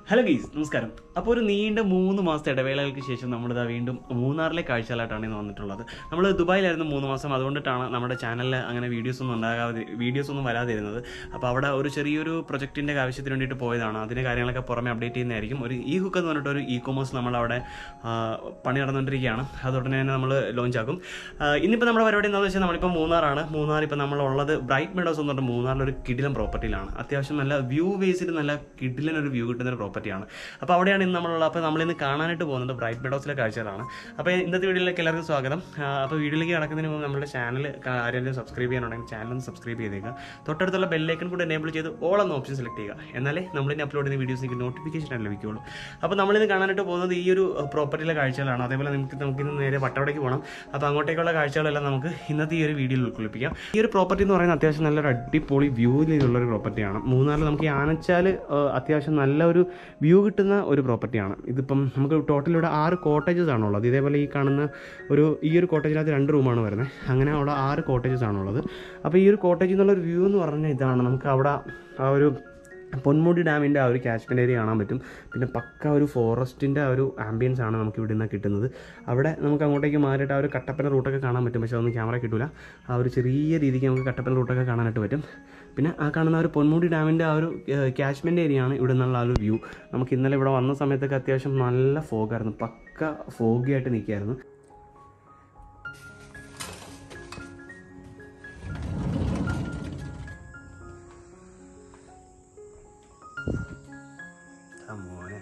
hello ഗീസ് നമസ്കാരം അപ്പോൾ ഒരു നീണ്ട മൂന്ന് മാസത്തെ ഇടവേളകൾക്ക് ശേഷം നമ്മളിതാ വീണ്ടും മൂന്നാറിലെ കാഴ്ചകളായിട്ടാണ് ഇന്ന് വന്നിട്ടുള്ളത് നമ്മൾ ദുബായിലായിരുന്നു മൂന്ന് മാസം അതുകൊണ്ടിട്ടാണ് നമ്മുടെ ചാനലിൽ അങ്ങനെ വീഡിയോസ് ഒന്നും ഉണ്ടാകാതെ വീഡിയോസ് ഒന്നും വരാതിരുന്നത് അപ്പോൾ അവിടെ ഒരു ചെറിയൊരു പ്രൊജക്റ്റിൻ്റെ ആവശ്യത്തിന് വേണ്ടിയിട്ട് പോയതാണ് അതിൻ്റെ കാര്യങ്ങളൊക്കെ പുറമെ അപ്ഡേറ്റ് ചെയ്യുന്നതായിരിക്കും ഒരു ഈ ഹുക്ക് എന്ന് പറഞ്ഞിട്ട് ഒരു ഇ കൊമേഴ്സ് നമ്മളവിടെ ആ, പണി നടന്നുകൊണ്ടിരിക്കുകയാണ് അത് ഉടനെ തന്നെ നമ്മൾ ലോഞ്ച് ആക്കും ആ, ഇന്നിപ്പോൾ നമ്മുടെ പരിപാടി എന്താണെന്ന് വെച്ചാൽ നമ്മളിപ്പോൾ മൂന്നാറാണ് മൂന്നാർ ഇപ്പോൾ നമ്മളുള്ളത് ബ്രൈറ്റ് മെഡോസ് എന്ന് പറഞ്ഞിട്ട് മൂന്നാറിലൊരു കിടിലം പ്രോപ്പർട്ടിയിലാണ് അത്യാവശ്യം നല്ല വ്യൂ ബേസിൽ നല്ല കിടിലൻ ഒരു വ്യൂ കിട്ടുന്ന ഒരു പ്രോപ്പർട്ടിയാണ് അപ്പോൾ അവിടെയാണ് ഇന്ന് നമ്മളുള്ളത് അപ്പോൾ നമ്മളിന്ന് കാണാനായിട്ട് പോകുന്നത് ബ്രൈറ്റ് മെഡോസിലെ കാഴ്ചകളാണ് അപ്പോൾ ഇന്നത്തെ വീഡിയോയിലേക്ക് എല്ലാവർക്കും സ്വാഗതം ആ, അപ്പോൾ വീഡിയോയിലേക്ക് കിടക്കുന്നതിന് മുമ്പ് നമ്മുടെ ചാനൽ ആരെങ്കിലും സബ്സ്ക്രൈബ് ചെയ്യാനുണ്ടെങ്കിൽ ചാനൽ ഒന്ന് സബ്സ്ക്രൈബ് ചെയ്തേക്കുക തൊട്ടടുത്തുള്ള ബെല്ലൈക്കൺ കൂടെ എനേബിൾ ചെയ്ത് ഓൾ എന്ന ഓപ്ഷൻ സെലക്ട് ചെയ്യുക എന്നാലേ നമ്മളിനി അപ്ലോഡ് ചെയ്യുന്ന വീഡിയോസ് നിങ്ങൾക്ക് നോട്ടിഫിക്കേഷൻ ലഭിക്കുകയുള്ളൂ അപ്പോൾ നമ്മളിന്ന് കാണാനായിട്ട് പോകുന്നത് ഈ ഒരു പ്രോപ്പർട്ടിയിലെ കാഴ്ചകളാണ് അതേപോലെ നമുക്ക് നമുക്ക് ഇന്ന് നേരെ വട്ടവടയ്ക്ക് പോകണം അപ്പോൾ അങ്ങോട്ടേക്കുള്ള കാഴ്ചകളെല്ലാം നമുക്ക് ഇന്നത്തെ ഈ ഒരു വീഡിയോയിൽ ഉൾക്കൊള്ളിപ്പിക്കാം ഈ ഒരു പ്രോപ്പർട്ടി എന്ന് പറയുന്നത് അത്യാവശ്യം നല്ലൊരു അടിപൊളി വ്യൂവിലുള്ള ഒരു പ്രോപ്പർട്ടിയാണ് മൂന്നാറിൽ നമുക്ക് ഈ ആനച്ചാൽ അത്യാവശ്യം നല്ല ഒരു വ്യൂ കിട്ടുന്ന ഒരു പ്രോപ്പർട്ടിയാണ് ഇതിപ്പം നമുക്ക് ടോട്ടൽ ഇവിടെ ആറ് കോട്ടേജസ് ആണുള്ളത് ഇതേപോലെ ഈ കാണുന്ന ഒരു ഈ ഒരു കോട്ടേജിനകത്ത് രണ്ട് റൂമാണ് വരുന്നത് അങ്ങനെ അവിടെ ആറ് കോട്ടേജസ് ആണുള്ളത് അപ്പോൾ ഈ ഒരു കോട്ടേജിൽ നിന്നുള്ള ഒരു വ്യൂ എന്ന് പറഞ്ഞാൽ ഇതാണ് നമുക്ക് അവിടെ ആ ഒരു പൊന്മുടി ഡാമിൻ്റെ ആ ഒരു കാച്ച്മെൻറ്റ് ഏരിയ കാണാൻ പറ്റും പിന്നെ പക്ക ഒരു ഫോറസ്റ്റിൻ്റെ ആ ഒരു ആംബിയൻസ് ആണ് നമുക്ക് ഇവിടെ നിന്ന് കിട്ടുന്നത് അവിടെ നമുക്ക് അങ്ങോട്ടേക്ക് മാറിയിട്ട് ആ ഒരു കട്ടപ്പന റൂട്ടൊക്കെ കാണാൻ പറ്റും പക്ഷേ അതൊന്നും ക്യാമറ കിട്ടില്ല ആ ഒരു ചെറിയ രീതിക്ക് നമുക്ക് കട്ടപ്പന റൂട്ടൊക്കെ കാണാനായിട്ട് പറ്റും പിന്നെ ആ കാണുന്ന ആ ഒരു പൊന്മുടി ഡാമിൻ്റെ ആ ഒരു കാച്ച്മെൻറ്റ് ഏരിയ ആണ് ഇവിടെ നിന്നുള്ള ആ ഒരു വ്യൂ നമുക്ക് ഇന്നലെ ഇവിടെ വന്ന സമയത്തൊക്കെ അത്യാവശ്യം നല്ല ഫോഗായിരുന്നു പക്ക ഫോഗി ആയിട്ട് നിൽക്കുകയായിരുന്നു ആ മോനെ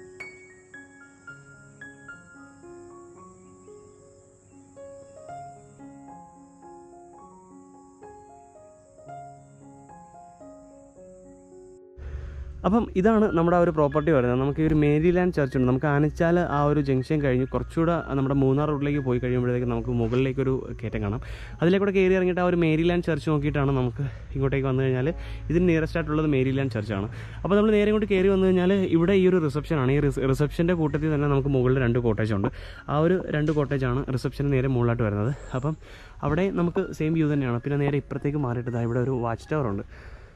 അപ്പം ഇതാണ് നമ്മുടെ ആ ഒരു പ്രോപ്പർട്ടി വരുന്നത് നമുക്ക് ഈ ഒരു മേരിലാൻഡ് ചർച്ച് ഉണ്ട് നമുക്ക് ആനച്ചാൽ ആ ഒരു ജംഗ്ഷൻ കഴിഞ്ഞ് കുറച്ചുകൂടെ നമ്മുടെ മൂന്നാർ റോഡിലേക്ക് പോയി കഴിയുമ്പോഴത്തേക്ക് നമുക്ക് മുകളിലേക്ക് ഒരു കയറ്റം കാണാം അതിലേക്കൂടെ കയറി ഇറങ്ങിയിട്ട് ആ ഒരു മേരിലാൻഡ് ചർച്ച് നോക്കിയിട്ടാണ് നമുക്ക് ഇങ്ങോട്ടേക്ക് വന്നു കഴിഞ്ഞാൽ ഇതിന് നിയറസ്റ്റ് ആയിട്ടുള്ളത് മേരിലാൻഡ് ചർച്ചാണ് അപ്പോൾ നമ്മൾ നേരെ ഇങ്ങോട്ട് കയറി വന്നു കഴിഞ്ഞാൽ ഇവിടെ ഈ ഒരു റിസപ്ഷനാണ് ഈ റിസപ്ഷൻ്റെ കൂട്ടത്തിൽ തന്നെ നമുക്ക് മുകളിൽ രണ്ട് കോട്ടേജ് ഉണ്ട് ആ ഒരു രണ്ട് കോട്ടേജാണ് റിസപ്ഷന് നേരെ മുകളിലായിട്ട് വരുന്നത് അപ്പം അവിടെ നമുക്ക് സെയിം വ്യൂ തന്നെയാണ് പിന്നെ നേരെ ഇപ്പുറത്തേക്ക് മാറിയിട്ട് ദാ ഇവിടെ ഒരു വാച്ച് ടവർ ഉണ്ട്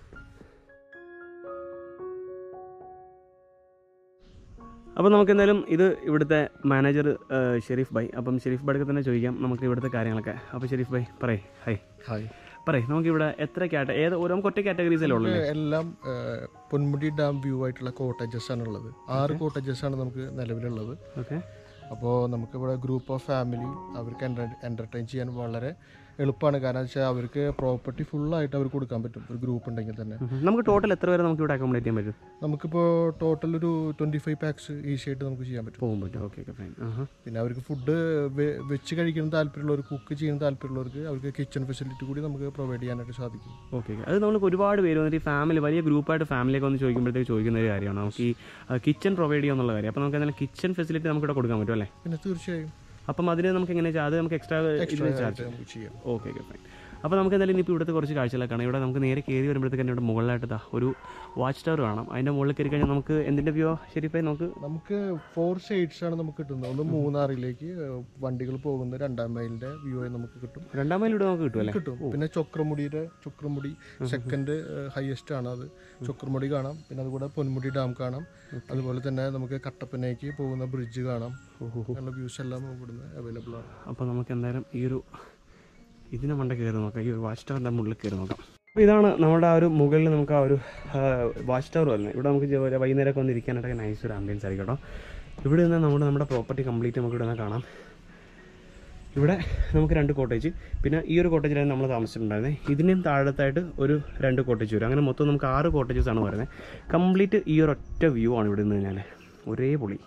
അപ്പോൾ നമുക്ക് എന്തായാലും ഇത് ഇവിടുത്തെ മാനേജർ ഷെരീഫ് ഭായ് അപ്പം ഷെരീഫ് ഭായിക്ക് തന്നെ ചോദിക്കാം നമുക്ക് ഇവിടുത്തെ കാര്യങ്ങളൊക്കെ അപ്പോൾ ഷെരീഫ് ഭായ് പറയ് ഹൈ ഹായ് പറയ് നമുക്ക് ഇവിടെ എത്ര കാറ്റ ഏത് ഒരു നമുക്ക് ഒറ്റ കാറ്റഗറീസല്ലേ ഉള്ളൂ എല്ലാം ഏഹ്, പൊന്മുടി ഡാം വ്യൂ ആയിട്ടുള്ള കോട്ടേജസ് ആണ് ഉള്ളത് ആറ് കോട്ടേജസ് ആണ് നമുക്ക് നിലവിലുള്ളത് ഓക്കെ അപ്പോൾ നമുക്കിവിടെ ഗ്രൂപ്പ് ഓഫ് ഫാമിലി അവർക്ക് എൻ്റർടൈൻ ചെയ്യാൻ വളരെ എളുപ്പമാണ് കാരണം വെച്ചാൽ അവർക്ക് പ്രോപ്പർട്ടി ഫുള്ളായിട്ട് അവർക്ക് കൊടുക്കാൻ പറ്റും ഒരു ഗ്രൂപ്പ് ഉണ്ടെങ്കിൽ തന്നെ നമുക്ക് ടോട്ടൽ എത്ര പേരെ നമുക്ക് ഇവിടെ അക്കോമഡേറ്റ് ചെയ്യാൻ പറ്റും നമുക്കിപ്പോൾ ടോട്ടൽ ഒരു ട്വൻറ്റി ഫൈവ് പാക്സ് ഈസി ആയിട്ട് നമുക്ക് ചെയ്യാൻ പറ്റും പോകാൻ പറ്റും ഓക്കെ ഓക്കെ ഫൈൻ ആഹാ പിന്നെ അവർക്ക് ഫുഡ് വെച്ച് കഴിക്കണം താല്പര്യമുള്ളവർ കുക്ക് ചെയ്യാൻ താല്പര്യമുള്ളവർക്ക് അവർക്ക് കിച്ചൺ ഫെസിലിറ്റി കൂടി നമുക്ക് പ്രൊവൈഡ് ചെയ്യാനായിട്ട് സാധിക്കും ഓക്കെ ഓക്കെ അത് നമുക്ക് ഒരുപാട് പേര് വന്നിട്ട് ഈ ഫാമിലി വലിയ ഗ്രൂപ്പായിട്ട് ഫാമിലിയൊക്കെ വന്ന് ചോദിക്കുമ്പോഴത്തേക്ക് ചോദിക്കുന്ന ഒരു കാര്യമാണ് നമുക്ക് ഈ കിച്ചൺ പ്രൊവൈഡ് ചെയ്യുക കാര്യം അപ്പോൾ നമുക്ക് എന്തെങ്കിലും കിച്ചൺ ഫെസിലിറ്റി നമുക്ക് ഇവിടെ കൊടുക്കാൻ പറ്റും അല്ലേ പിന്നെ തീർച്ചയായും അപ്പം അതിന് നമുക്ക് എങ്ങനെ അത് നമുക്ക് എക്സ്ട്രാ എക്സ്ട്രാ ഇതിന് ചാർജ് ആയിട്ട് നമുക്ക് ചെയ്യാം ഓക്കെ ഓക്കെ ഫൈൻ അപ്പോൾ നമുക്ക് എന്തായാലും ഇനിയിപ്പോൾ ഇവിടുത്തെ കുറച്ച് കാഴ്ചകളൊക്കെ കാണാം ഇവിടെ നമുക്ക് നേരെ കയറി വരുമ്പോഴത്തേക്ക് തന്നെ ഇവിടെ മുകളിലായിട്ട് ദാ ഒരു വാച്ച് ടവർ കാണാം അതിൻ്റെ മുകളിൽ കയറി കഴിഞ്ഞാൽ നമുക്ക് എന്തിൻ്റെ വ്യൂ ശരിപ്പായി നമുക്ക് നമുക്ക് ഫോർ ഷെയ്ഡ്സ് ആണ് നമുക്ക് കിട്ടുന്നത് ഒന്ന് മൂന്നാറിലേക്ക് വണ്ടികൾ പോകുന്ന രണ്ടാം മൈലിന്റെ വ്യൂ ആയി നമുക്ക് കിട്ടും രണ്ടാം മൈൽ ഇവിടെ നമുക്ക് കിട്ടും അല്ലേ കിട്ടും പിന്നെ ചൊക്രമുടിയുടെ ചൊക്രമുടി സെക്കൻഡ് ഹയസ്റ്റ് ആണ് അത് ചൊക്രമുടി കാണാം പിന്നെ അതുകൂടെ പൊന്മുടി ഡാം കാണാം അതുപോലെ തന്നെ നമുക്ക് കട്ടപ്പനയ്ക്ക് പോകുന്ന ബ്രിഡ്ജ് കാണാം അങ്ങനെയുള്ള വ്യൂസ് എല്ലാം ഇവിടുന്ന് അവൈലബിൾ ആണ് അപ്പോൾ നമുക്ക് എന്തായാലും ഈ ഒരു ഇതിനെ മണ്ട കയറി നോക്കാം ഈ ഒരു വാച്ച് ടവറിൻ്റെ മുകളിൽ കയറി നോക്കാം അപ്പോൾ ഇതാണ് നമ്മുടെ ആ ഒരു മുകളിൽ നമുക്ക് ആ ഒരു വാച്ച് ടവർ വരുന്നത് ഇവിടെ നമുക്ക് ജോ- വൈകുന്നേരമൊക്കെ വന്ന് ഇരിക്കാനായിട്ടൊക്കെ നൈസ് ഒരു ആംബിയൻസ് ആയിരിക്കും കേട്ടോ ഇവിടെ നിന്ന് നമ്മുടെ നമ്മുടെ പ്രോപ്പർട്ടി കംപ്ലീറ്റ് നമുക്ക് ഇവിടെ നിന്ന് കാണാം ഇവിടെ നമുക്ക് രണ്ട് കോട്ടേജ് പിന്നെ ഈ ഒരു കോട്ടേജിലാണ് നമ്മൾ താമസിച്ചിട്ടുണ്ടായിരുന്നത് ഇതിനും താഴത്തായിട്ട് ഒരു രണ്ട് കോട്ടേജ് വരും അങ്ങനെ മൊത്തം നമുക്ക് ആറ് കോട്ടേജസ് ആണ് വരുന്നത് കംപ്ലീറ്റ് ഈ ഒരു ഒറ്റ വ്യൂ ആണ് ഇവിടെ നിന്ന് കഴിഞ്ഞാൽ ഒരേ പൊളി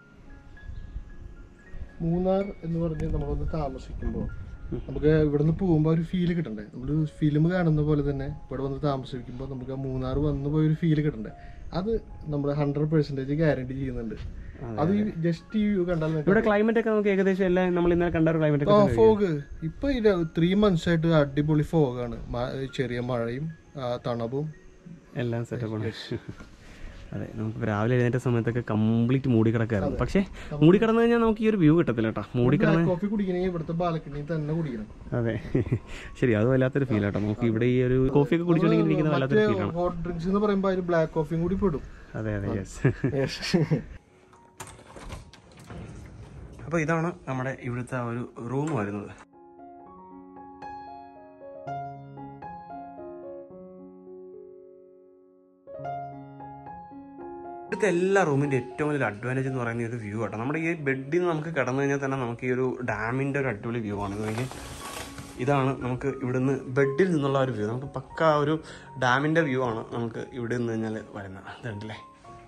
മൂന്നാർ എന്ന് പറഞ്ഞ് നമ്മളൊന്ന് താമസിക്കുമ്പോൾ നമുക്ക് ഇവിടുന്ന് പോകുമ്പോൾ ഒരു ഫീല് കിട്ടണ്ടേ നമ്മൾ ഫിലിം കാണുന്ന പോലെ തന്നെ ഇവിടെ വന്ന് താമസിക്കുമ്പോൾ നമുക്ക് ആ മൂന്നാർ വന്നു പോയ ഒരു ഫീല് കിട്ടണ്ടേ അത് നമ്മൾ ഹൺഡ്രഡ് പെർസെൻറ്റേജ് ഗ്യാരണ്ടി ചെയ്യുന്നുണ്ട് അത് ജസ്റ്റ് ഈ വ്യൂ കണ്ടാൽ നിങ്ങൾക്ക് ഇവിടെ ക്ലൈമറ്റ് ഒക്കെ നമുക്ക് ഏകദേശം എല്ലാം നമ്മൾ ഇന്നലെ കണ്ട ഒരു ക്ലൈമറ്റ് ആ ഒക്കെ ഫോഗ് ഇപ്പൊ ഇത് ത്രീ മന്ത്സ് ആയിട്ട് അടിപൊളി ഫോഗാണ് ചെറിയ മഴയും ആ, തണുപ്പും എല്ലാം സെറ്റപ്പാണ് അതെ നമുക്ക് രാവിലെ എഴുന്നേറ്റ സമയത്തൊക്കെ കംപ്ലീറ്റ് മൂടി കിടക്കായിരുന്നു പക്ഷേ മൂടി കിടന്നു കഴിഞ്ഞാൽ നമുക്ക് ഈ ഒരു വ്യൂ കിട്ടത്തില്ല കേട്ടോ മൂടി കിടന്ന് ബ്ലാക്ക് കോഫി കുടിക്കണമെങ്കിൽ ഇവിടുത്തെ ബാലക്കണിയിൽ തന്നെ കുടിക്കണം അതെ ശരി അത് വല്ലാത്തൊരു ഫീൽ കേട്ടോ നമുക്ക് ഇവിടെ ഈ ഒരു കോഫിയൊക്കെ കുടിച്ചുകൊണ്ടെങ്കിൽ ഇരിക്കുന്ന വല്ലാത്തൊരു ഫീലാണ് ഹോട്ട് ഡ്രിങ്ക്സ് എന്ന് പറയുമ്പോൾ അതിൽ ബ്ലാക്ക് കോഫിയും കൂടി പെടും അതെ അതെ യെസ് അപ്പോൾ ഇതാണ് നമ്മുടെ ഇവിടുത്തെ ആ ഒരു റൂം വരുന്നത് ഇവിടുത്തെ എല്ലാ റൂമിൻ്റെ ഏറ്റവും വലിയൊരു അഡ്വാൻറ്റേജ് എന്ന് പറയുന്ന ഈ ഒരു വ്യൂ ആട്ടോ നമ്മുടെ ഈ ബെഡിൽ നിന്ന് നമുക്ക് കിടന്നു കഴിഞ്ഞാൽ തന്നെ നമുക്ക് ഈ ഒരു ഡാമിൻ്റെ ഒരു അടിപൊളി വ്യൂ ആണ് ഇതെങ്കിൽ ഇതാണ് നമുക്ക് ഇവിടുന്ന് ബെഡിൽ നിന്നുള്ള ഒരു വ്യൂ നമുക്ക് പക്ക ഒരു ഡാമിൻ്റെ വ്യൂ ആണ് നമുക്ക് ഇവിടെ നിന്ന് കഴിഞ്ഞാൽ വരുന്നത് ഇതുണ്ടല്ലേ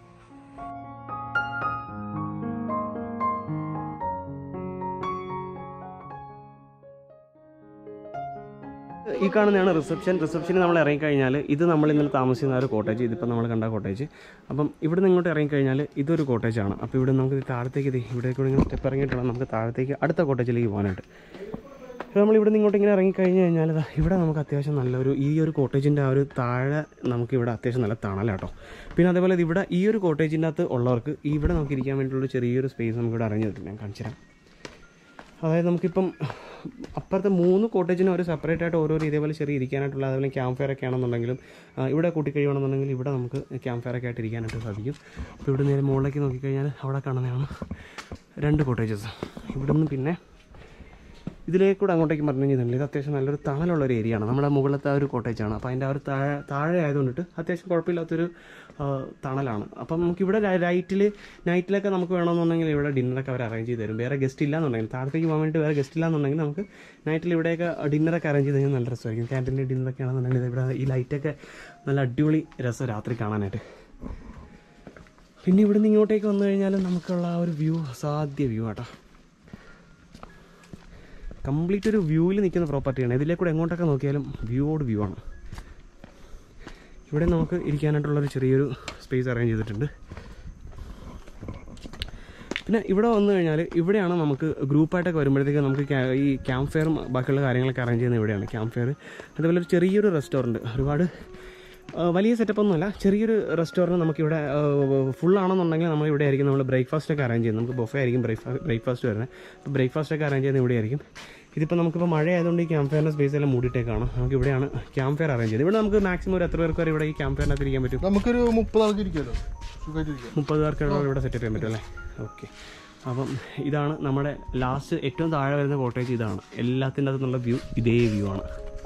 ഈ കാണുന്നതാണ് റിസപ്ഷൻ റിസപ്ഷനിൽ നമ്മൾ ഇറങ്ങിക്കഴിഞ്ഞാൽ ഇത് നമ്മൾ ഇന്നലെ താമസിക്കുന്ന ആ ഒരു കോട്ടേജ് ഇതിപ്പോൾ നമ്മൾ കണ്ട കോട്ടേജ് അപ്പം ഇവിടെ നിന്ന് ഇങ്ങോട്ട് ഇറങ്ങിക്കഴിഞ്ഞാൽ ഇതൊരു കോട്ടേജാണ് അപ്പോൾ ഇവിടെ നമുക്ക് താഴത്തേക്ക് ഇത് ഇവിടെ കൂടെ ഇങ്ങനെ സ്റ്റെപ്പ് ഇറങ്ങിയിട്ടുള്ള നമുക്ക് താഴത്തേക്ക് അടുത്ത കോട്ടേജിലേക്ക് പോകാനായിട്ട് അപ്പോൾ നമ്മൾ ഇവിടെ നിന്ന് ഇങ്ങോട്ട് ഇങ്ങനെ ഇറങ്ങിക്കഴിഞ്ഞ് കഴിഞ്ഞാൽ ദാ ഇവിടെ നമുക്ക് അത്യാവശ്യം നല്ലൊരു ഈ ഒരു കോട്ടേജിൻ്റെ ആ ഒരു താഴെ നമുക്ക് ഇവിടെ അത്യാവശ്യം നല്ല തണലാട്ടോ പിന്നെ അതേപോലെ ഇത് ഇവിടെ ഈ ഒരു കോട്ടേജിൻ്റെ അകത്ത് ഉള്ളവർക്ക് ഇവിടെ നമുക്ക് ഇരിക്കാൻ വേണ്ടിയിട്ടുള്ള ചെറിയൊരു സ്പേസ് നമുക്ക് ഇവിടെ അറേഞ്ച് ചെയ്തിട്ടുണ്ട് ഞാൻ കാണിച്ചു തരാം അതായത് നമുക്കിപ്പം അപ്പുറത്തെ മൂന്ന് കോട്ടേജിനും ഒരു സെപ്പറേറ്റ് ആയിട്ട് ഓരോ ഇതേപോലെ ചെറിയ ഇരിക്കാനായിട്ടുള്ള അതേപോലെ ക്യാമ്പ് ഫയർ ഒക്കെ ആണെന്നുണ്ടെങ്കിലും ആ, ഇവിടെ കൂട്ടിക്കഴിയുകയാണെന്നുണ്ടെങ്കിൽ ഇവിടെ നമുക്ക് ക്യാമ്പ് ഫയർ ഒക്കെ ആയിട്ട് ഇരിക്കാനായിട്ട് സാധിക്കും അപ്പോൾ ഇവിടെ നേരെ മുകളിലേക്ക് നോക്കിക്കഴിഞ്ഞാൽ അവിടെ കാണുന്നതാണ് രണ്ട് കോട്ടേജസ് ഇവിടെ നിന്ന് പിന്നെ ഇതിലേക്കൂടെ അങ്ങോട്ടേക്ക് പറഞ്ഞു കഴിഞ്ഞാൽ ഇത് അത്യാവശ്യം നല്ലൊരു തണലുള്ള ഒരു ഏരിയ ആണ് നമ്മുടെ മുകളിലത്തെ ആ ഒരു കോട്ടേജാണ് അപ്പോൾ അതിൻ്റെ ആ ഒരു താഴെ താഴെ ആയതുകൊണ്ടിട്ട് അത്യാവശ്യം കുഴപ്പമില്ലാത്തൊരു ആ, തണലാണ് അപ്പം നമുക്കിവിടെ ലൈറ്റിൽ നൈറ്റിലൊക്കെ നമുക്ക് വേണമെന്നുണ്ടെങ്കിൽ ഇവിടെ ഡിന്നറൊക്കെ അവർ അറേഞ്ച് ചെയ്ത് തരും വേറെ ഗസ്റ്റ് ഇല്ലാന്നുണ്ടെങ്കിൽ താഴത്തേക്ക് പോകാൻ വേണ്ടി വേറെ ഗസ്റ്റ് ഇല്ലാന്നുണ്ടെങ്കിൽ നമുക്ക് നൈറ്റിൽ ഇവിടെയൊക്കെ ഡിന്നറൊക്കെ അറേഞ്ച് ചെയ്ത് കഴിഞ്ഞാൽ നല്ല രസമായിരിക്കും ക്യാൻറ്റീനിൽ ഡിന്നറൊക്കെ ആണെന്നുണ്ടെങ്കിൽ ഇവിടെ ഈ ലൈറ്റൊക്കെ നല്ല അടിപൊളി രസം രാത്രി കാണാനായിട്ട് പിന്നെ ഇവിടുന്ന് ഇങ്ങോട്ടേക്ക് വന്നു കഴിഞ്ഞാൽ നമുക്കുള്ള ആ ഒരു വ്യൂ അസാധ്യ വ്യൂ ആട്ടോ കംപ്ലീറ്റ് ഒരു വ്യൂവിൽ നിൽക്കുന്ന പ്രോപ്പർട്ടിയാണ് ഇതിലേക്കൂടെ എങ്ങോട്ടൊക്കെ നോക്കിയാലും വ്യൂയോട് വ്യൂ ആണ് ഇവിടെ നമുക്ക് ഇരിക്കാനായിട്ടുള്ളൊരു ചെറിയൊരു സ്പേസ് അറേഞ്ച് ചെയ്തിട്ടുണ്ട് പിന്നെ ഇവിടെ വന്നു കഴിഞ്ഞാൽ ഇവിടെയാണ് നമുക്ക് ഗ്രൂപ്പായിട്ടൊക്കെ വരുമ്പോഴത്തേക്ക് നമുക്ക് ക്യാ- ഈ ക്യാമ്പ് ഫെയറും ബാക്കിയുള്ള കാര്യങ്ങളൊക്കെ അറേഞ്ച് ചെയ്യുന്നത് ഇവിടെയാണ് ക്യാമ്പ് ഫെയർ അതുപോലെ ഒരു ചെറിയൊരു റെസ്റ്റോറൻറ്റ് ഒരുപാട് ആ, വലിയ സെറ്റപ്പ് ഒന്നുമല്ല ചെറിയൊരു റെസ്റ്റോറൻറ്റ് നമുക്കിവിടെ ഫുൾ ആണെന്നുണ്ടെങ്കിൽ നമ്മൾ ഇവിടെ ആയിരിക്കും നമ്മൾ ബ്രേക്ക്ഫാസ്റ്റ് ഒക്കെ അറേഞ്ച് ചെയ്യുന്നത് നമുക്ക് ബൊഫേ ആയിരിക്കും ബ്രേക്ക്ഫാസ്റ്റ് ബ്രേക്ക്ഫാസ്റ്റ് വരുന്നത് അപ്പോൾ ബ്രേക്ക്ഫാസ്റ്റ് ഒക്കെ അറേഞ്ച് ചെയ്യുന്നത് ഇവിടെ ആയിരിക്കും ഇതിപ്പോൾ നമുക്കിപ്പോൾ മഴ ആയതുകൊണ്ട് ഈ ക്യാമ്പ് ഫെയറിൻ്റെ സ്പേസ് എല്ലാം മൂടിയിട്ടേക്കാണ് നമുക്ക് ഇവിടെയാണ് ക്യാമ്പ് ഫെയർ അറേഞ്ച് ചെയ്തത് ഇവിടെ നമുക്ക് മാക്സിമം ഒരു എത്ര പേർക്ക് വരെ ഇവിടെ ഈ ക്യാമ്പ് ഫെയറിനകത്ത് ഇരിക്കാൻ പറ്റും നമുക്കൊരു മുപ്പത് ആൾക്ക് ഇരിക്കുമല്ലോ സുഖമായിട്ട് ഇരിക്കാം മുപ്പത് പേർക്ക് ഇവിടെ സെറ്റ് ചെയ്യാൻ പറ്റും അല്ലേ ഓക്കെ അപ്പം ഇതാണ് നമ്മുടെ ലാസ്റ്റ് ഏറ്റവും താഴെ വരുന്ന കോട്ടേജ് ഇതാണ് എല്ലാത്തിൻ്റെ അകത്തുനിന്നുള്ള വ്യൂ ഇതേ വ്യൂ ആണ്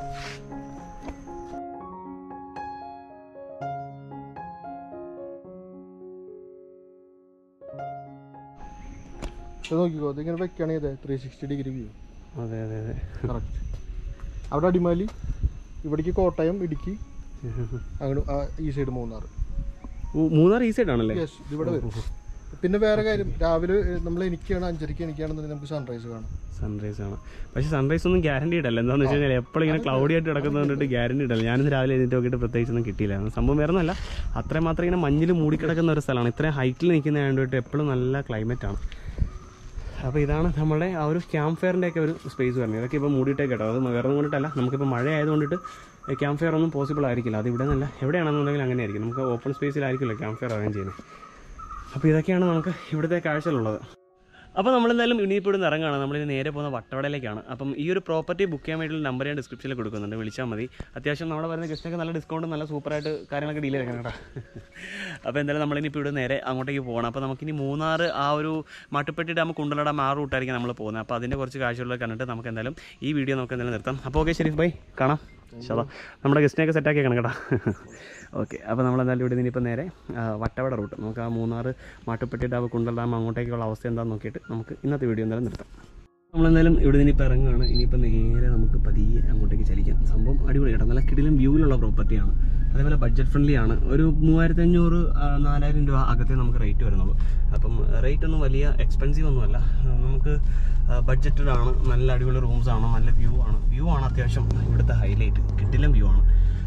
ഇത് നോക്കിക്കോ ഇതിങ്ങനെ വെക്കുകയാണെങ്കിൽ അതെ ത്രീ സിക്സ്റ്റി ഡിഗ്രി വ്യൂ അതെ അതെ അതെ കറക്റ്റ് അവിടെ അടിമാലി ഇവിടേക്ക് കോട്ടയം ഇടുക്കി അങ്ങോട്ട് ആ, ഈ സൈഡ് മൂന്നാർ ഓ, മൂന്നാർ ഈ സൈഡ് ആണല്ലേ യെസ് ഇതിവിടെ വരും പിന്നെ വേറെ കാര്യം രാവിലെ നമ്മൾ എനിക്കാണ് അഞ്ചരയ്ക്ക് എനിക്കാണെന്നുണ്ടെങ്കിൽ നമുക്ക് സൺറൈസ് കാണാം സൺറൈസ് ആണ് പക്ഷേ സൺറൈസ് ഒന്നും ഗ്യാരണ്ടി ഇടല്ല എന്താണെന്ന് വെച്ച് കഴിഞ്ഞാൽ എപ്പോഴും ഇങ്ങനെ ക്ലൗഡി ആയിട്ട് കിടക്കുന്നത് കൊണ്ടിട്ട് ഗ്യാരണ്ടി ഇടല്ല ഞാനിന്ന് രാവിലെ എഴുന്നേറ്റ് നോക്കിയിട്ട് പ്രത്യേകിച്ച് ഒന്നും കിട്ടിയില്ല സംഭവം വേറെ ഒന്നല്ല അത്രയും മാത്രം ഇങ്ങനെ മഞ്ഞിൽ മൂടിക്കിടക്കുന്ന ഒരു സ്ഥലമാണ് ഇത്രയും ഹൈറ്റിൽ നിൽക്കുന്ന വേണ്ടിയിട്ട് എപ്പോഴും നല്ല ക്ലൈമറ്റ് ആണ് അപ്പോൾ ഇതാണ് നമ്മുടെ ആ ഒരു ക്യാമ്പ് ഫെയറിൻ്റെ ഒക്കെ ഒരു സ്പേസ് പറഞ്ഞത് ഇതൊക്കെ ഇപ്പോൾ മൂടിയിട്ടേ കേട്ടോ അത് വേറെ ഒന്നും കൊണ്ടിട്ടല്ല നമുക്കിപ്പോൾ മഴ ആയതുകൊണ്ടിട്ട് ക്യാമ്പ് ഫെയർ ഒന്നും പോസിബിൾ ആയിരിക്കില്ല അത് ഇവിടെ നിന്നല്ല എവിടെയാണെന്നുണ്ടെങ്കിൽ അങ്ങനെ ആയിരിക്കും നമുക്ക് ഓപ്പൺ സ്പേസിലായിരിക്കില്ല ക്യാമ്പ് ഫെയർ അറേഞ്ച് ചെയ്യുന്നത് അപ്പോൾ ഇതൊക്കെയാണ് നമുക്ക് ഇവിടുത്തെ കാഴ്ചകളുള്ളത് അപ്പോൾ നമ്മളെന്തായാലും ഇനിയിപ്പോൾ ഇവിടെ നിന്ന് ഇറങ്ങുകയാണ് നമ്മളിനി നേരെ പോകുന്ന വട്ടവടയിലേക്കാണ് അപ്പം ഈ ഒരു പ്രോപ്പർട്ടി ബുക്ക് ചെയ്യാൻ വേണ്ടിയുള്ള നമ്പർ ഞാൻ ഡിസ്ക്രിപ്ഷനിൽ കൊടുക്കുന്നുണ്ട് വിളിച്ചാൽ മതി അത്യാവശ്യം നമ്മുടെ വരുന്ന ഗസ്റ്റൊക്കെ നല്ല ഡിസ്കൗണ്ട് നല്ല സൂപ്പറായിട്ട് കാര്യങ്ങളൊക്കെ ഡീൽ ചെയ്തേക്കണം കേട്ടോ അപ്പോൾ എന്തായാലും നമ്മളിനിപ്പോൾ ഇവിടെ നേരെ അങ്ങോട്ടേക്ക് പോകണം അപ്പോൾ നമുക്കിനി മൂന്നാർ ആ ഒരു മാട്ടുപ്പെട്ടി ഡാം കുണ്ടല ഡാം ആ റൂട്ടായിരിക്കും നമ്മൾ പോകുന്നത് അപ്പോൾ അതിൻ്റെ കുറച്ച് കാഴ്ചകൾ കണ്ടിട്ട് നമുക്ക് എന്തായാലും ഈ വീഡിയോ നമുക്ക് എന്തായാലും നിർത്താം അപ്പോൾ ഓക്കെ ഷെരീഫ് ബൈ കാണാം ശതാ നമ്മുടെ ഗസ്റ്റിനെയൊക്കെ സെറ്റാക്കി വെക്കണം കേട്ടോ ഓക്കെ അപ്പോൾ നമ്മൾ എന്തായാലും ഇവിടെ നിന്നിപ്പോൾ നേരെ ആ, വട്ടവട റൂട്ട് നമുക്ക് ആ മൂന്നാർ മാട്ടുപ്പെട്ടി ഡാം കുണ്ടൽ ഡാം അങ്ങോട്ടേക്കുള്ള അവസ്ഥ എന്താണെന്ന് നോക്കിയിട്ട് നമുക്ക് ഇന്നത്തെ വീഡിയോ എന്തായാലും നിർത്താം നമ്മളെന്തായാലും ഇവിടെ നിന്ന് ഇപ്പോൾ ഇറങ്ങുകയാണ് ഇനിയിപ്പോൾ നേരെ നമുക്ക് പതിയെ അങ്ങോട്ടേക്ക് ചലിക്കാം സംഭവം അടിപൊളി കേട്ടോ നല്ല കിടിലും വ്യൂവിലുള്ള പ്രോപ്പർട്ടിയാണ് അതേപോലെ ബഡ്ജറ്റ് ഫ്രണ്ട്ലി ആണ് ഒരു മൂവായിരത്തി അഞ്ഞൂറ് നാലായിരം രൂപ അകത്തേ നമുക്ക് റേറ്റ് വരുന്നുള്ളൂ അപ്പം റേറ്റ് ഒന്നും വലിയ എക്സ്പെൻസീവ് ഒന്നുമല്ല ആ, നമുക്ക് ബഡ്ജറ്റഡ് ആണ് നല്ല അടിപൊളി റൂംസ് ആണ് നല്ല വ്യൂ ആണ് വ്യൂ ആണ് അത്യാവശ്യം ഇവിടുത്തെ ഹൈലൈറ്റ് കിടിലം വ്യൂ ആണ്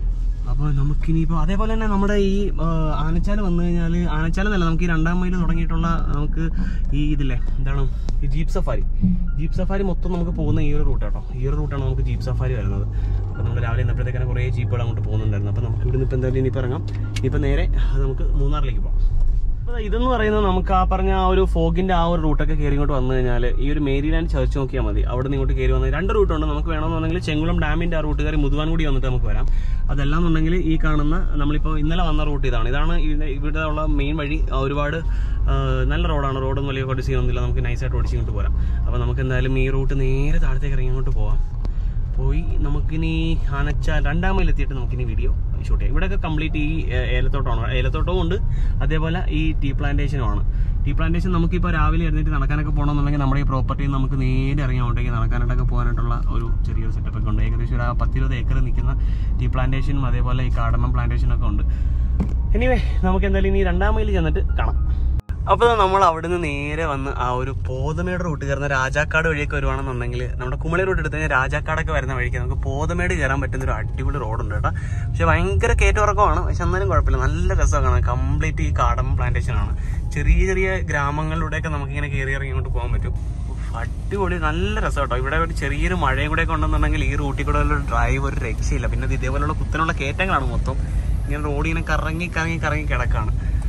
അപ്പോൾ നമുക്കിനിയിപ്പോൾ അതേപോലെ തന്നെ നമ്മുടെ ഈ ആ, ആനച്ചാൽ വന്നു കഴിഞ്ഞാൽ ആനച്ചാൽ എന്നല്ല നമുക്ക് ഈ രണ്ടാം മൈൽ തുടങ്ങിയിട്ടുള്ള നമുക്ക് ഈ ഇതില്ലേ എന്താണ് ഈ ജീപ്പ് സഫാരി ജീപ്പ് സഫാരി മൊത്തം നമുക്ക് പോകുന്ന ഈ ഒരു റൂട്ട് കേട്ടോ ഈ ഒരു റൂട്ടാണ് നമുക്ക് ജീപ്പ് സഫാരി വരുന്നത് അപ്പോൾ നമ്മൾ രാവിലെ ഇന്നപ്പോഴത്തേക്കാണ് കുറേ ജീപ്പുകൾ അങ്ങോട്ട് പോകുന്നുണ്ടായിരുന്നു അപ്പോൾ നമുക്ക് ഇവിടുന്ന് ഇപ്പോൾ എന്തായാലും ഇനിയിപ്പോൾ ഇറങ്ങാം ഇനിയിപ്പോൾ നേരെ നമുക്ക് മൂന്നാറിലേക്ക് പോകാം അപ്പോൾ ഇതെന്ന് പറയുന്നത് നമുക്ക് ആ പറഞ്ഞ ആ ഒരു ഫോഗിന്റെ ആ ഒരു റൂട്ടൊക്കെ കയറി ഇങ്ങോട്ട് വന്നു കഴിഞ്ഞാൽ ഈ ഒരു മേരിലാൻഡ് ചർച്ച് നോക്കിയാൽ മതി അവിടെ നിന്ന് ഇങ്ങോട്ട് കയറി വന്നത് രണ്ട് റൂട്ടുണ്ട് നമുക്ക് വേണമെന്നുണ്ടെങ്കിൽ ചെങ്കുളം ഡാമിന്റെ ആ റൂട്ട് കയറി മുതുവാൻകുടി വന്നിട്ട് നമുക്ക് വരാം അതല്ല എന്നുണ്ടെങ്കിൽ ഈ കാണുന്ന നമ്മളിപ്പോൾ ഇന്നലെ വന്ന റൂട്ട് ഇതാണ് ഇതാണ് ഇതിന്റെ- ഇവിടെ ഉള്ള മെയിൻ വഴി ആ, ഒരുപാട് ആ, നല്ല റോഡാണ് റോഡൊന്നും വലിയ ഓടിച്ച് ചെയ്യുന്നില്ല നമുക്ക് നൈസായിട്ട് ഓടിച്ച് ഇങ്ങോട്ട് പോരാം അപ്പോൾ നമുക്ക് എന്തായാലും ഈ റൂട്ട് നേരെ താഴത്തേക്ക് ഇറങ്ങി അങ്ങോട്ട് പോവാം പോയി നമുക്കിനി ആനച്ചാൽ രണ്ടാം മൈൽ എത്തിയിട്ട് നമുക്കിനി വീഡിയോ ഷൂട്ട് ചെയ്യാം ഇവിടെയൊക്കെ കംപ്ലീറ്റ് ഈ ഏ- ഏലത്തോട്ടമാണ് ഏലത്തോട്ടവും ഉണ്ട് അതേപോലെ ഈ ടീ പ്ലാന്റേഷനും ആണ് ടീ പ്ലാന്റേഷൻ നമുക്കിപ്പോൾ രാവിലെ എഴുന്നേറ്റ് നടക്കാനൊക്കെ പോകണമെന്നുണ്ടെങ്കിൽ നമ്മുടെ ഈ പ്രോപ്പർട്ടിയിൽ നിന്ന് നമുക്ക് നേരെ ഇറങ്ങി അങ്ങോട്ടേക്ക് നടക്കാനായിട്ടൊക്കെ പോകാനായിട്ടുള്ള ഒരു ചെറിയൊരു സെറ്റപ്പ് ഒക്കെ ഉണ്ട് ഏകദേശം ഒരു ആ പത്തിരുപത് ഏക്കർ നിൽക്കുന്ന ടീ പ്ലാന്റേഷനും അതേപോലെ ഈ കാടമം പ്ലാന്റേഷനും ഒക്കെ ഉണ്ട് എനിവേ നമുക്ക് എന്തായാലും ഇനി രണ്ടാം മൈൽ ചെന്നിട്ട് കാണാം അപ്പോൾ നമ്മൾ അവിടുന്ന് നേരെ വന്ന് ആ ഒരു പോതമേട് റൂട്ട് കയറുന്ന രാജാക്കാട് വഴിയൊക്കെ വരുവാണെന്നുണ്ടെങ്കിൽ നമ്മുടെ കുമളി റൂട്ട് എടുത്ത് കഴിഞ്ഞാൽ രാജാക്കാടൊക്കെ വരുന്ന വഴിക്ക് നമുക്ക് പോതമേട് കയറാൻ പറ്റുന്ന ഒരു അടിപൊളി റോഡുണ്ട് കേട്ടോ പക്ഷെ ഭയങ്കര കയറ്റമിറക്കമാണ് പക്ഷെ എന്നാലും കുഴപ്പമില്ല നല്ല രസമാണ് കംപ്ലീറ്റ് ഈ കാടം പ്ലാന്റേഷൻ ആണ് ചെറിയ ചെറിയ ഗ്രാമങ്ങളിലൂടെയൊക്കെ നമുക്ക് ഇങ്ങനെ കയറി ഇറങ്ങി ഇങ്ങോട്ട് പോകാൻ പറ്റും ഉഫ്, അടിപൊളി നല്ല രസം കേട്ടോ ഇവിടെ ഒരു ചെറിയൊരു മഴയും കൂടെ ഒക്കെ ഉണ്ടെന്നുണ്ടെങ്കിൽ ഈ റൂട്ടിൽ കൂടെ ഉള്ള ഡ്രൈവ് ഒരു രക്ഷയില്ല പിന്നെ ഇത് ഇതേപോലെയുള്ള കുത്തനുള്ള കയറ്റങ്ങളാണ് മൊത്തം ഇങ്ങനെ റോഡ് ഇങ്ങനെ കറങ്ങി കറങ്ങി കറങ്ങി കിടക്കാണ്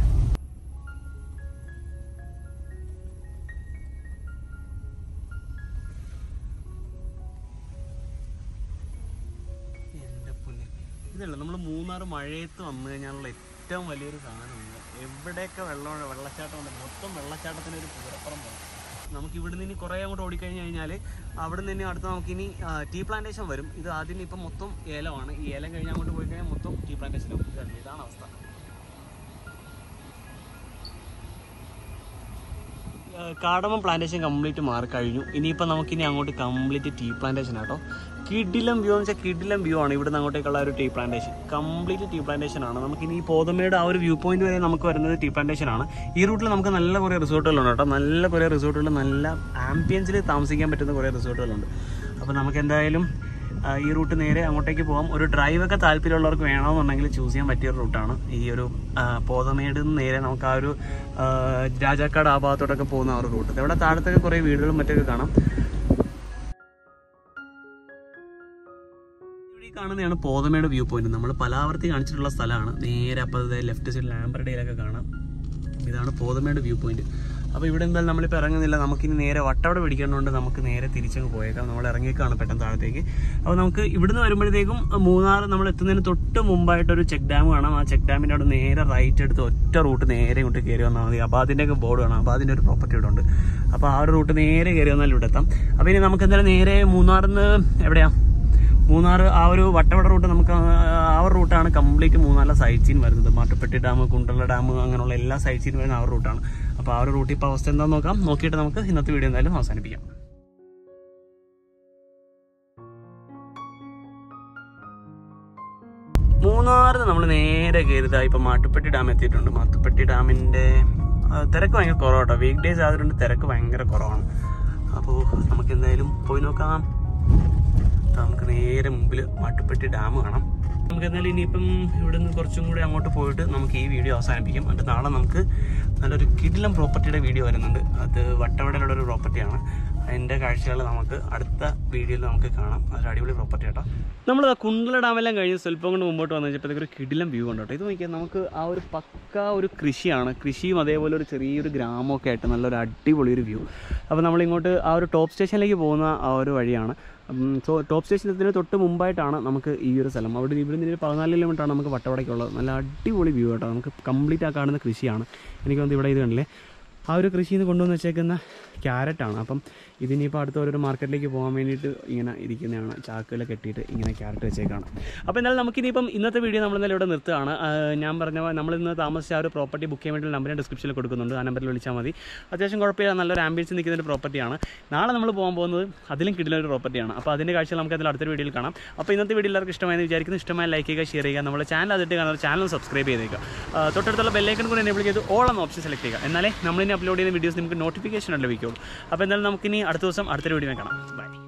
എന്റെ പൊന്നെ ഇതല്ല നമ്മൾ മൂന്നാർ മഴയത്ത് വന്നു കഴിഞ്ഞാലുള്ള ഏറ്റവും വലിയൊരു സാധനമുണ്ട് എവിടെയൊക്കെ വെള്ളം വെള്ളച്ചാട്ടം ഉണ്ട് മൊത്തം വെള്ളച്ചാട്ടത്തിന് ഒരു പൂരപ്പുറം നമുക്ക് ഇവിടുന്ന് ഇനി കുറേ അങ്ങോട്ട് ഓടിക്കഴിഞ്ഞ് കഴിഞ്ഞാൽ അവിടെ നിന്ന് ഇനി അടുത്ത് നമുക്കിനി ആ, ടീ പ്ലാന്റേഷൻ വരും ഇത് ആദ്യം ഇപ്പം മൊത്തം ഏലമാണ് ഈ ഏലം കഴിഞ്ഞ് അങ്ങോട്ട് പോയി കഴിഞ്ഞാൽ മൊത്തം ടീ പ്ലാന്റേഷനും ഇതാണ് അവസ്ഥ കാടമം പ്ലാന്റേഷൻ കംപ്ലീറ്റ് മാറി കഴിഞ്ഞു ഇനിയിപ്പോൾ നമുക്കിനി അങ്ങോട്ട് കംപ്ലീറ്റ് ടീ പ്ലാന്റേഷൻ ആട്ടോ കിഡിലം വ്യൂ എന്ന് വെച്ചാൽ കിഡിലം വ്യൂ ആണ് ഇവിടുന്ന് അങ്ങോട്ടേക്കുള്ള ഒരു tea plantation complete tea plantation ആണ് നമുക്കിനി ഈ പോതമയുടെ ആ ഒരു വ്യൂ പോയിന്റ് വരെ നമുക്ക് വരുന്നത് ടീ പ്ലാന്റേഷൻ ആണ് ഈ റൂട്ടിൽ നമുക്ക് നല്ല കുറേ റിസോർട്ടുകളുണ്ട് കേട്ടോ നല്ല കുറേ റിസോർട്ടുകൾ നല്ല ആംബിയൻസിൽ താമസിക്കാൻ പറ്റുന്ന കുറേ റിസോർട്ടുകളുണ്ട് അപ്പോൾ നമുക്ക് എന്തായാലും ആ, ഈ റൂട്ട് നേരെ അങ്ങോട്ടേക്ക് പോകാം ഒരു ഡ്രൈവൊക്കെ താല്പര്യമുള്ളവർക്ക് വേണമെന്നുണ്ടെങ്കിൽ ചൂസ് ചെയ്യാൻ പറ്റിയ ഒരു റൂട്ടാണ് ഈ ഒരു ആ, പോതമേട് നിന്ന് നേരെ നമുക്ക് ആ ഒരു ആ, രാജാക്കാട് ആ ഭാഗത്തോട്ടൊക്കെ പോകുന്ന ആ ഒരു റൂട്ട് ഇവിടെ താഴത്തൊക്കെ കുറേ വീടുകളും മറ്റൊക്കെ കാണാം ഇവിടെ ഈ കാണുന്നതാണ് പോതമേട് വ്യൂ പോയിന്റ് നമ്മൾ പലാവർത്തി കാണിച്ചിട്ടുള്ള സ്ഥലമാണ് നേരെ അപ്പോൾ ലെഫ്റ്റ് സൈഡിൽ ലാമ്പറഡയിലൊക്കെ കാണാം ഇതാണ് പോതമേട് വ്യൂ പോയിന്റ് അപ്പോൾ ഇവിടെ എന്തായാലും നമ്മളിപ്പോൾ ഇറങ്ങുന്നില്ല നമുക്കിനി നേരെ വട്ടവട പിടിക്കേണ്ടതുകൊണ്ട് നമുക്ക് നേരെ തിരിച്ചങ്ങ് പോയേക്കാം നമ്മൾ ഇറങ്ങിയേക്കാണ് പെട്ടെന്ന് താഴത്തേക്ക് അപ്പോൾ നമുക്ക് ഇവിടുന്ന് വരുമ്പോഴത്തേക്കും മൂന്നാർ നമ്മൾ എത്തുന്നതിന് തൊട്ട് മുമ്പായിട്ടൊരു ചെക്ക് ഡാം കാണാം ആ ചെക്ക് ഡാമിൻ്റെ അവിടെ നേരെ റൈറ്റ് എടുത്ത് ഒറ്റ റൂട്ട് നേരെ ഇങ്ങോട്ട് കയറി വന്നാൽ മതി അപ്പോൾ അതിൻ്റെയൊക്കെ ബോർഡ് കാണാം അപ്പോൾ അതിൻ്റെ ഒരു പ്രോപ്പർട്ടി ഇവിടെ ഉണ്ട് അപ്പോൾ ആ ഒരു റൂട്ട് നേരെ കയറി വന്നാൽ ഇവിടെ എത്താം അപ്പോൾ ഇനി നമുക്ക് എന്തായാലും നേരെ മൂന്നാറിൽ നിന്ന് എവിടെയാണ് മൂന്നാർ ആ ഒരു വട്ടവട റൂട്ട് നമുക്ക് ആ- ആ ഒരു റൂട്ടാണ് കംപ്ലീറ്റ് മൂന്നാറിലെ സൈറ്റ് സീൻ വരുന്നത് മാട്ടുപ്പെട്ടി ഡാം കുണ്ടള ഡാം അങ്ങനെയുള്ള എല്ലാ സൈറ്റ് സീൻ വരുന്ന ആ ഒരു റൂട്ടാണ് അപ്പോൾ ആ ഒരു റൂട്ടിൽ ഇപ്പോൾ അവസ്ഥ എന്താണെന്ന് നോക്കാം നോക്കിയിട്ട് നമുക്ക് ഇന്നത്തെ വീഡിയോ എന്തായാലും അവസാനിപ്പിക്കാം മൂന്നാറിൽ നമ്മൾ നേരെ കയറിയതാ ഇപ്പം മാട്ടുപ്പെട്ടി ഡാം എത്തിയിട്ടുണ്ട് മാട്ടുപ്പെട്ടി ഡാമിൻ്റെ ആ, തിരക്ക് ഭയങ്കര കുറവാട്ടോ വീക്ക് ഡേയ്സ് ആയതുകൊണ്ട് തിരക്ക് ഭയങ്കര കുറവാണ് അപ്പോൾ നമുക്ക് എന്തായാലും പോയി നോക്കാം ദാ നമുക്ക് നേരെ മുമ്പിൽ മാട്ടുപ്പെട്ടി ഡാം കാണാം നമുക്ക് എന്തായാലും ഇനിയിപ്പം ഇവിടെ നിന്ന് കുറച്ചും കൂടി അങ്ങോട്ട് പോയിട്ട് നമുക്ക് ഈ വീഡിയോ അവസാനിപ്പിക്കാം എന്നിട്ട് നാളെ നമുക്ക് നല്ലൊരു കിടിലം പ്രോപ്പർട്ടിയുടെ വീഡിയോ വരുന്നുണ്ട് അത് വട്ടവടയിലുള്ള ഒരു പ്രോപ്പർട്ടിയാണ് അതിൻ്റെ കാഴ്ചകൾ നമുക്ക് അടുത്ത വീഡിയോയിൽ നമുക്ക് കാണാം അതൊരു അടിപൊളി പ്രോപ്പർട്ടി കേട്ടോ നമ്മൾ കുണ്ടല ഡാമെല്ലാം കഴിഞ്ഞ് സ്വല്പം കൊണ്ട് മുമ്പോട്ട് വന്നു കഴിഞ്ഞപ്പോഴത്തേക്ക് ഒരു കിടിലം വ്യൂ ഉണ്ട് കേട്ടോ ഇത് നോക്കിയാൽ നമുക്ക് ആ ഒരു പക്ക ഒരു കൃഷിയാണ് കൃഷിയും അതേപോലെ ഒരു ചെറിയൊരു ഗ്രാമമൊക്കെ ആയിട്ട് നല്ലൊരു അടിപൊളി ഒരു വ്യൂ അപ്പോൾ നമ്മളിങ്ങോട്ട് ആ ഒരു ടോപ്പ് സ്റ്റേഷനിലേക്ക് പോകുന്ന ആ ഒരു വഴിയാണ് സോ ടോപ്പ് സ്റ്റേഷനത്തിന് തൊട്ട് മുമ്പായിട്ടാണ് നമുക്ക് ഈ ഒരു സ്ഥലം അവിടെ ഇവിടെ നിന്ന് ഒരു പതിനാല് കിലോമീറ്ററാണ് നമുക്ക് വട്ടവടയ്ക്കുള്ളത് നല്ല അടിപൊളി വ്യൂ കേട്ടോ നമുക്ക് കംപ്ലീറ്റ് ആ കാണുന്ന കൃഷിയാണ് എനിക്ക് തോന്നുന്നു ഇവിടെ ഇത് കണ്ടില്ലേ ആ ഒരു കൃഷിയിൽ നിന്ന് കൊണ്ടുവന്ന് വെച്ചേക്കുന്ന ക്യാരറ്റാണ് അപ്പം ഇതിനിപ്പോൾ അടുത്ത ഓരോരോ മാർക്കറ്റിലേക്ക് പോകാൻ വേണ്ടിയിട്ട് ഇങ്ങനെ ഇരിക്കുന്നതാണ് ചാക്കിൽ കെട്ടിയിട്ട് ഇങ്ങനെ ക്യാരറ്റ് വെച്ചേക്കാണ് അപ്പോൾ എന്നാലും നമുക്കിനിയിപ്പം ഇന്നത്തെ വീഡിയോ നമ്മൾ എന്തായാലും ഇവിടെ നിർത്തുകയാണ് ആ, ഞാൻ പറഞ്ഞ പോലെ നമ്മൾ ഇന്ന് താമസിച്ച ആ ഒരു പ്രോപ്പർട്ടി ബുക്ക് ചെയ്യാൻ വേണ്ടി നമ്പർ ഞാൻ ഡിസ്ക്രിപ്ഷനിൽ കൊടുക്കുന്നുണ്ട് ആ നമ്പറിൽ വിളിച്ചാൽ മതി അത്യാവശ്യം കുഴപ്പമില്ല നല്ലൊരു ആംബിയൻസ് നിൽക്കുന്ന ഒരു പ്രോപ്പർട്ടിയാണ് നാളെ നമ്മൾ പോകാൻ പോകുന്നത് അതിലും കിട്ടുന്ന ഒരു പ്രോപ്പർട്ടിയാണ് അപ്പോൾ അതിൻ്റെ കാഴ്ച നമുക്ക് അതിൽ അടുത്തൊരു വീഡിയോയിൽ കാണാം അപ്പോൾ ഇന്നത്തെ വീഡിയോ എല്ലാവർക്കും ഇഷ്ടമായെന്ന് വിചാരിക്കുന്നു ഇഷ്ടമായ ലൈക്ക് ചെയ്യുക ഷെയർ ചെയ്യുക നമ്മുടെ ചാനൽ അതിട്ട് കാണുന്ന ചാനൽ സബ്സ്ക്രൈബ് ചെയ്തേക്കുക ആ, തൊട്ടടുത്തുള്ള ബെല്ലൈക്കൺ കൂടി എനേബിൾ ചെയ്ത് ഓൾ എന്ന ഓപ്ഷൻ സെലക്ട് ചെയ്യുക എന്നാലേ നമ്മളിനി അപ്ലോഡ് ചെയ്യുന്ന വീഡിയോസ് നിങ്ങൾക്ക് നോട്ടിഫിക്കേഷൻ ലഭിക്കുള്ളൂ അപ്പോൾ എന്തായാലും നമുക്കിനി അടുത്ത ദിവസം അടുത്തൊരു വീഡിയോ കാണാം ബൈ